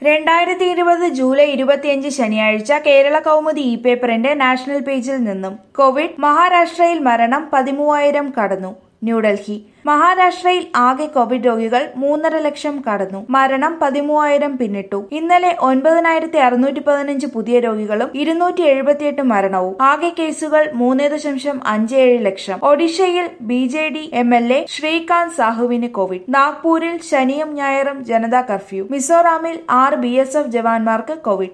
രണ്ടായിരത്തി ഇരുപത് ജൂലൈ ഇരുപത്തിയഞ്ച് ശനിയാഴ്ച കേരള കൗമുദി ഇ പേപ്പറിന്റെ നാഷണൽ പേജിൽ നിന്നും കോവിഡ് മഹാരാഷ്ട്രയിൽ മരണം പതിമൂവായിരം കടന്നു ന്യൂഡൽഹി മഹാരാഷ്ട്രയിൽ ആകെ കോവിഡ് രോഗികൾ മൂന്നര ലക്ഷം കടന്നു മരണം പതിമൂവായിരം പിന്നിട്ടു ഇന്നലെ ഒൻപതിനായിരത്തി അറുന്നൂറ്റി പതിനഞ്ച് പുതിയ രോഗികളും ഇരുന്നൂറ്റി എഴുപത്തിയെട്ട് മരണവും ആകെ കേസുകൾ മൂന്ന് ദശാംശം അഞ്ച് ഏഴ് ലക്ഷം ഒഡീഷയിൽ B J D M L A Srikanth സാഹുവിന് കോവിഡ് നാഗ്പൂരിൽ ശനിയും ഞായറും ജനതാ കർഫ്യൂ മിസോറാമിൽ ആറ് ബി എസ് എഫ് ജവാന്മാർക്ക് കോവിഡ്